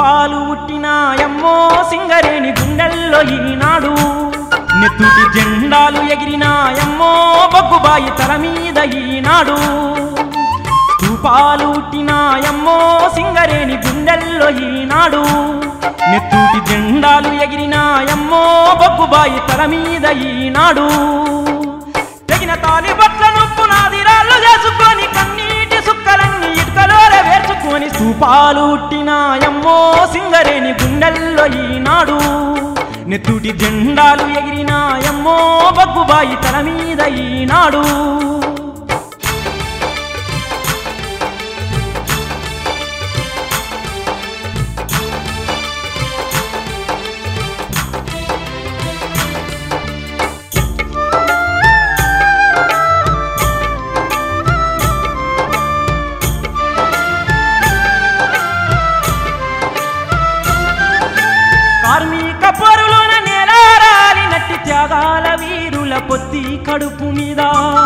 స్తూపాలు ఉట్టినాయమ్మో సింగరేణి గుండెల్లో ఈనాడు నెత్తుటి జెండాలు ఎగిరినాయమ్మో బొగ్గుబాయి తల మీద ఈనాడు స్తూపాలు ఉట్టినాయమ్మో సింగరేణి గుండెల్లో ఈనాడు నెత్తుటి జెండాలు ఎగిరినాయమ్మో బొగ్గుబాయి తల మీద ఈనాడు తెగిన తాలి బట్లను పునాదిరాళ్ళు చేసుకొని కన్నీటి సుక్కలన్నీ ఇటుకలోనే వేర్చుకొని స్తూపాలు ఉట్టినాయమ్మో సింగరేణి గుండెల్లో ఈనాడు నెత్తుటి జెండాలు ఎగిరినాయమ్మో బగ్గుబాయి తల మీద ఈనాడు కార్మిక పరులోన నేలారాలినట్టి త్యాగాల వీరుల పొత్తి కడుపు మీద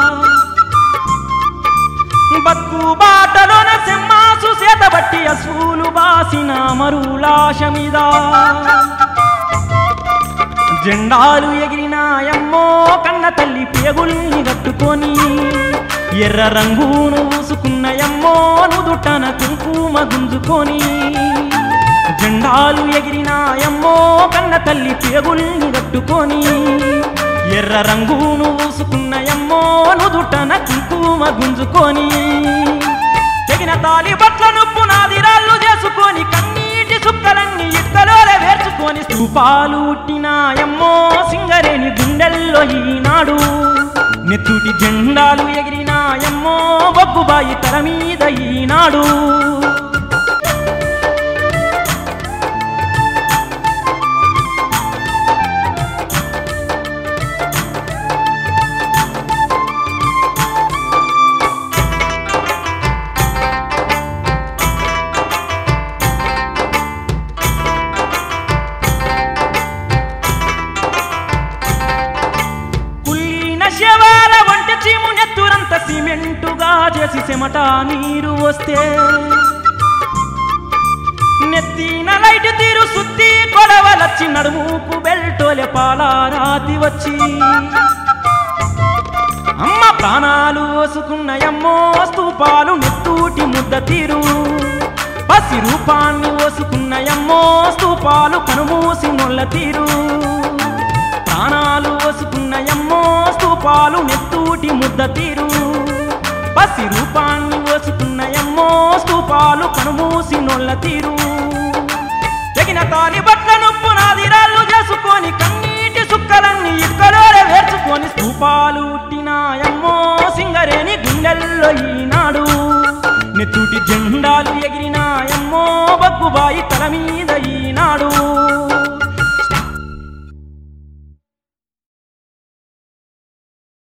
బతుకు బాటలోన సింహాసు చేతబట్టి అసూలు బాసిన మరులాశ మీద జెండాలు ఎగిరినాయమ్మో కన్న తల్లి పేగుల్ని కట్టుకొని ఎర్ర రంగును ఊసుకున్నయమ్మో నుదుటన కుంకుమ గుంజుకొని జెండాలు ఎగిరినాయమ్మో కన్న తల్లి పేగుల్ని కట్టుకొని ఎర్ర రంగును ఊసుకున్నయమ్మో నుదుటన కుంకుమ గుంజుకొని తెగిన తాలి బట్లను పునాదిరాళ్ళు చేసుకొని కన్నీటి సుక్కలన్నీ ఇక్కలోనే వేర్చుకొని స్తూపాలు ఉట్టినాయమ్మో సింగరేణి గుండెల్లో ఈనాడు నెత్తుటి జెండాలు ఎగిరినాయమ్మో బొగ్గుబాయి తల మీద ఈనాడు కుల్లిన శవాల వంట చీము నెత్తురంత సిమెంటుగా చేసి చెమట నీరు వస్తే నెత్తిన లైట్ తీరు సుత్తి కొడవలచ్చి నడుముకు బెల్టోలె పాలారాతి వచ్చి అమ్మ ప్రాణాలు ఓసుకున్నయమ్మో స్తూపాలు నెత్తూటి ముద్ద తీరు పసి రూపాన్ని ఓసుకున్నయమ్మో స్తూపాలు కనుమూసి నొల్ల తీరు ప్రాణాలు ఓసుకున్నయమ్మో స్తూపాలు నెత్తూటి ముద్ద తీరు పసి రూపాన్ని ఓసుకున్నయమ్మో స్తూపాలు కనుమూసి నొల్ల తీరు తెగిన తాలి బట్లను పునాదిరాళ్ళు చేసుకొని కన్నీటి సుక్కలన్నీ ఇక్కలోనే వేర్చుకొని స్తూపాలు ఉట్టినాయమ్మో సింగరేణి గుండెల్లో ఈనాడు నెత్తుటి జెండాలు ఎగిరినాయమ్మో బగ్గుబాయి తల మీద ఈనాడు